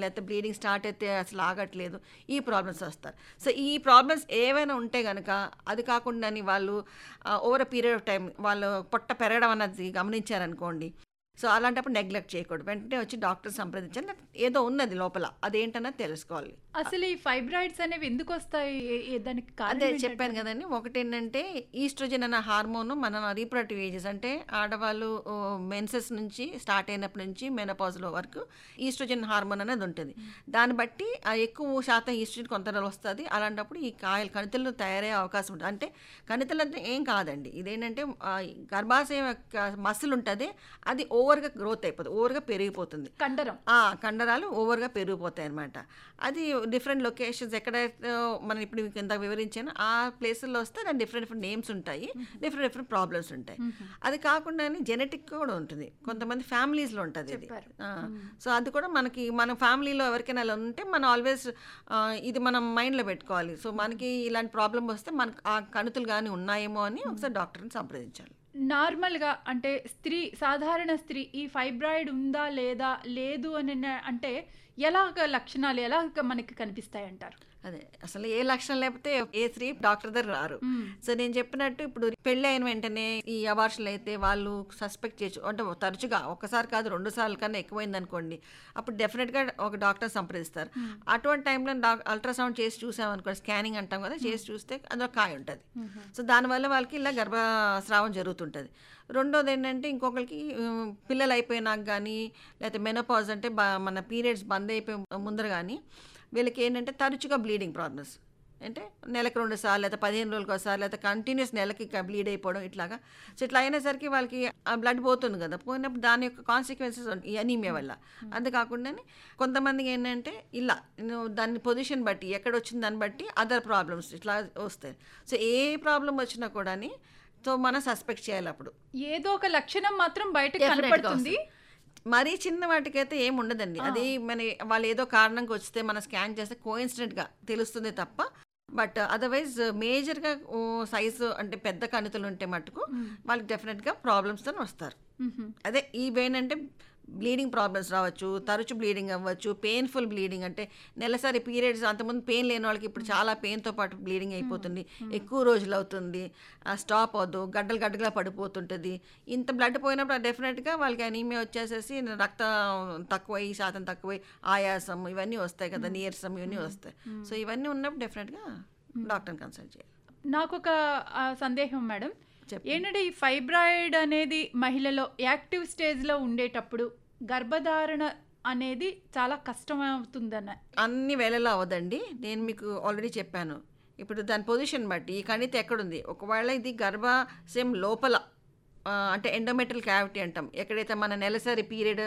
లేకపోతే bleeding start అయితే అసలు ఆగట్లేదు ఈ ప్రాబ్లమ్స్ వస్తారు సో ఈ ప్రాబ్లమ్స్ ఏవైనా ఉంటే కనుక అది కాకుండా వాళ్ళు ఓవర్ పీరియడ్ ఆఫ్ టైం వాళ్ళు పొట్ట పెరగడం అన్నది గమనించారనుకోండి సో అలాంటప్పుడు నెగ్లెక్ట్ చేయకూడదు వెంటనే వచ్చి డాక్టర్ సంప్రదించాలి లేకపోతే ఏదో ఉన్నది లోపల అదేంటన్నది తెలుసుకోవాలి అసలు ఈ ఫైబ్రాయిడ్స్ అనేవి ఎందుకు వస్తాయి ఏ- ఏ- దానికి కారణం అదే ఏంటంటే- చెప్పాను కదండి ఒకటి ఏంటంటే ఈస్ట్రోజన్ అన్న హార్మోన్ మన రీప్రొడక్టివ్ ఏజెస్ అంటే ఆడవాళ్ళు మెన్సెస్ నుంచి స్టార్ట్ అయినప్పటి నుంచి మెనపాజ్లో వరకు ఈస్ట్రోజన్ హార్మోన్ అనేది ఉంటుంది దాన్ని బట్టి ఆ ఎక్కువ శాతం ఈస్ట్రోజన్ కొంత వస్తుంది అలాంటప్పుడు ఈ కాయలు కణితలు తయారయ్యే అవకాశం ఉంటుంది అంటే కణితలు అంటే ఏం కాదండి ఇదేంటంటే ఆ, గర్భాశయం యొక్క మసిల్ ఉంటుంది అది ఓవర్గా గ్రోత్ అయిపోతుంది ఓవర్గా పెరిగిపోతుంది కండరం ఆ, కండరాలు ఓవర్గా పెరిగిపోతాయి అనమాట అది డిఫరెంట్ లొకేషన్స్ ఎక్కడైతే మనం ఇప్పుడు మీకు ఇంత వివరించాను ఆ ప్లేసుల్లో వస్తే దాని డిఫరెంట్ డిఫరెంట్ నేమ్స్ ఉంటాయి డిఫరెంట్ డిఫరెంట్ ప్రాబ్లమ్స్ ఉంటాయి అది కాకుండా జెనెటిక్ కూడా ఉంటుంది కొంతమంది ఫ్యామిలీస్లో ఉంటుంది ఇది చెప్పారు. సో అది కూడా మనకి మన ఫ్యామిలీలో ఎవరికైనా అలా ఉంటే మనం ఆల్వేస్ ఇది మనం మైండ్లో పెట్టుకోవాలి సో మనకి ఇలాంటి ప్రాబ్లం వస్తే మనకు ఆ కణుతులు కానీ ఉన్నాయేమో అని ఒకసారి డాక్టర్ని సంప్రదించాలి నార్మల్గా అంటే స్త్రీ సాధారణ స్త్రీ ఈ ఫైబ్రాయిడ్ ఉందా లేదా లేదు అని అంటే ఎలాగ లక్షణాలు ఎలాగ మనకి కనిపిస్తాయి అంటారు అదే అసలు ఏ లక్షణం లేకపోతే ఏ స్త్రీ డాక్టర్ దగ్గర రారు సో నేను చెప్పినట్టు ఇప్పుడు పెళ్ళి అయిన వెంటనే ఈ అబార్షన్లు అయితే వాళ్ళు సస్పెక్ట్ చేయొచ్చు అంటే తరచుగా ఒకసారి కాదు రెండు సార్లు కన్నా ఎక్కువైంది అనుకోండి అప్పుడు డెఫినెట్గా ఒక డాక్టర్ సంప్రదిస్తారు అటువంటి టైంలో డాక్ అల్ట్రాసౌండ్ చేసి చూసామనుకోండి స్కానింగ్ అంటాం కదా చేసి చూస్తే అందులో కాయ ఉంటుంది సో దానివల్ల వాళ్ళకి ఇలా గర్భస్రావం జరుగుతుంటుంది రెండోది ఏంటంటే ఇంకొకరికి ఉమ్, పిల్లలు అయిపోయినాక కానీ లేకపోతే మెనోపాజ్ అంటే బ- మన పీరియడ్స్ బంద్ అయిపోయి ముందర కానీ వీళ్ళకి ఏంటంటే తరచుగా బ్లీడింగ్ ప్రాబ్లమ్స్ అంటే నెలకు రెండు సార్లు లేదా పదిహేను రోజులకు ఒకసారి లేదా కంటిన్యూస్ నెలకి బ్లీడ్ అయిపోవడం ఇట్లాగా సో ఇట్లా అయినసరికి వాళ్ళకి ఆ బ్లడ్ పోతుంది కదా పోయినప్పుడు దాని యొక్క కాన్సిక్వెన్సెస్ ఈ అనీమియా వల్ల అంతేకాకుండా కొంతమందికి ఏంటంటే ఇలా నువ్వు దాని పొజిషన్ బట్టి ఎక్కడ వచ్చిన దాన్ని బట్టి అదర్ ప్రాబ్లమ్స్ ఇట్లా వస్తాయి సో ఏ ప్రాబ్లం వచ్చినా కూడా సో మనం సస్పెక్ట్ చేయాలి అప్పుడు ఏదో ఒక లక్షణం మాత్రం బయటకు Definitely గా కనపడుతుంది మరీ చిన్న వాటికైతే ఏం ఉండదండి అది మన వాళ్ళు ఏదో కారణంకి వస్తే మనం స్కాన్ చేస్తే కోయిన్సిడెంట్గా తెలుస్తుంది తప్ప బట్ అదర్వైజ్ మేజర్గా సైజు అంటే పెద్ద కణితులు ఉంటే మటుకు వాళ్ళకి డెఫినెట్గా ప్రాబ్లమ్స్తో వస్తారు మ్మ్. అదే ఇవేంటంటే బ్లీడింగ్ ప్రాబ్లమ్స్ రావచ్చు తరచు బ్లీడింగ్ అవ్వచ్చు పెయిన్ఫుల్ బ్లీడింగ్ అంటే నెలసరి పీరియడ్స్ అంతకుముందు పెయిన్ లేని వాళ్ళకి ఇప్పుడు చాలా పెయిన్తో పాటు బ్లీడింగ్ అయిపోతుంది ఎక్కువ రోజులు అవుతుంది స్టాప్ అవ్వదు గడ్డలు గడ్డగా పడిపోతుంటుంది ఇంత బ్లడ్ పోయినప్పుడు డెఫినెట్గా వాళ్ళకి అనీమియా వచ్చేసేసి రక్తం తక్కువై శాతం తక్కువై ఆయాసం ఇవన్నీ వస్తాయి కదా నీరసం ఇవన్నీ వస్తాయి సో ఇవన్నీ ఉన్నప్పుడు డెఫినెట్గా డాక్టర్ని కన్సల్ట్ చేయాలి నాకు ఒక ఆ, సందేహం మేడం చెప్పండి. ఏంటంటే ఈ ఫైబ్రాయిడ్ అనేది మహిళలో యాక్టివ్ స్టేజ్లో ఉండేటప్పుడు గర్భధారణ అనేది చాలా కష్టమవుతుందన్న అన్ని వేళల్లో అవ్వదండి నేను మీకు ఆల్రెడీ చెప్పాను ఇప్పుడు దాని పొజిషన్ బట్టి ఈ కణితి ఎక్కడుంది ఒకవేళ ఇది గర్భాశయం లోపల ఆ, అంటే ఎండోమెట్రల్ క్యావిటీ అంటాం ఎక్కడైతే మన నెలసరి పీరియడ్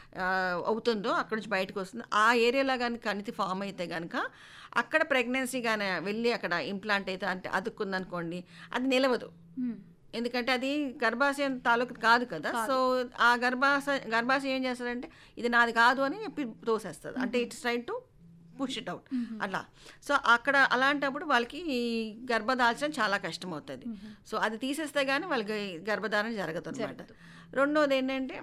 అవుతుందో అక్కడ నుంచి బయటకు వస్తుందో ఆ ఏరియాలో కానీ కణితి ఫామ్ అయితే కనుక అక్కడ ప్రెగ్నెన్సీ కానీ వెళ్ళి అక్కడ ఇంప్లాంట్ అయితే అంటే అతుక్కుందనుకోండి అది నిలవదు మ్మ్. ఎందుకంటే అది గర్భాశయం తాలూకు కాదు కదా సో ఆ గర్భాశయ గర్భాశయం ఏం చేస్తుందంటే ఇది నాది కాదు అని చెప్పి తోసేస్తుంది అంటే it's try to push it out అట్లా సో అక్కడ అలాంటప్పుడు వాళ్ళకి ఈ గర్భదాల్చడం చాలా కష్టం అవుతుంది సో అది తీసేస్తే కానీ వాళ్ళకి గర్భధారణ జరగదు అనమాట రెండోది ఏంటంటే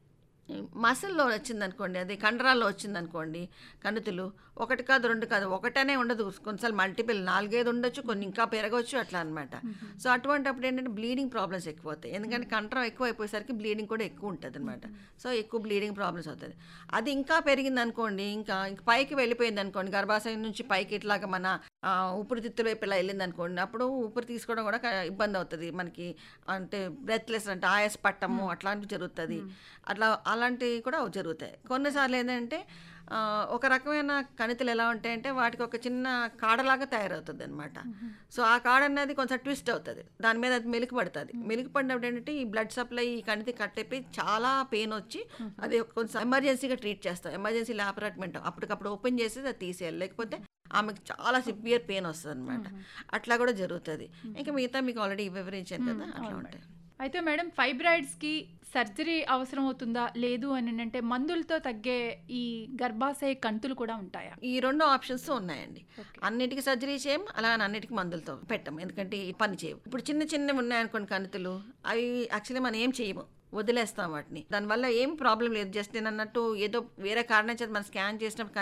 మసిల్లో వచ్చిందనుకోండి అది కండరాల్లో వచ్చిందనుకోండి కణుతులు ఒకటి కాదు రెండు కాదు ఒకటనే ఉండదు కొన్నిసార్లు మల్టిపుల్ నాలుగైదు ఉండొచ్చు కొన్ని ఇంకా పెరగవచ్చు అట్లా అనమాట సో అటువంటిప్పుడు ఏంటంటే బ్లీడింగ్ ప్రాబ్లమ్స్ ఎక్కువ అవుతాయి ఎందుకంటే కండరం ఎక్కువ అయిపోయేసరికి బ్లీడింగ్ కూడా ఎక్కువ ఉంటుంది అనమాట సో ఎక్కువ బ్లీడింగ్ ప్రాబ్లమ్స్ అవుతుంది అది ఇంకా పెరిగింది అనుకోండి ఇంకా ఇంక పైకి వెళ్ళిపోయింది అనుకోండి గర్భాశయం నుంచి పైకి ఇట్లాగా మన ఆ, ఊపిరితిత్తుల వైపు ఇలా వెళ్ళింది అనుకోండి అప్పుడు ఊపిరి తీసుకోవడం కూడా క- ఇబ్బంది అవుతుంది మనకి అంటే బ్రెత్లెస్ అంటే ఆయాస పట్టము అట్లాంటివి జరుగుతుంది అట్లా అలాంటివి కూడా జరుగుతాయి కొన్నిసార్లు ఏంటంటే ఆ, ఒక రకమైన కణితులు ఎలా ఉంటాయంటే వాటికి ఒక చిన్న కాడలాగా తయారవుతుంది అనమాట సో ఆ కాడ అనేది కొంచెం ట్విస్ట్ అవుతుంది దాని మీద అది మెలికి పడుతుంది మెలికి పడినప్పుడు ఏంటంటే ఈ బ్లడ్ సప్లై ఈ కణితి కట్టయిపోయి చాలా పెయిన్ వచ్చి అది కొంచెం ఎమర్జెన్సీగా ట్రీట్ చేస్తాం ఎమర్జెన్సీ ల్యాపరేట్మెంట్ అప్పటికప్పుడు ఓపెన్ చేసి అది తీసేయాలి లేకపోతే ఆమెకి చాలా సివియర్ పెయిన్ వస్తుంది అనమాట అట్లా కూడా జరుగుతుంది ఇంకా మిగతా మీకు ఆల్రెడీ వివరించాను కదా అట్లా ఉంటాయి అయితే మేడం ఫైబ్రాయిడ్స్కి సర్జరీ అవసరం అవుతుందా లేదు అని అంటే మందులతో తగ్గే ఈ గర్భాశయ కంతులు కూడా ఉంటాయా ఈ రెండు ఆప్షన్స్ ఉన్నాయండి అన్నిటికీ సర్జరీ చేయం అలా అని అన్నిటికీ మందులతో పెట్టం ఎందుకంటే ఈ పని చేయవు ఇప్పుడు చిన్న చిన్నవి ఉన్నాయనుకోండి కణితులు అవి యాక్చువల్లీ మనం ఏం చేయము వదిలేస్తాం వాటిని దానివల్ల ఏం ప్రాబ్లం లేదు జస్ట్ నేను అన్నట్టు ఏదో వేరే కారణం చేత మనం స్కాన్ చేసినప్పుడు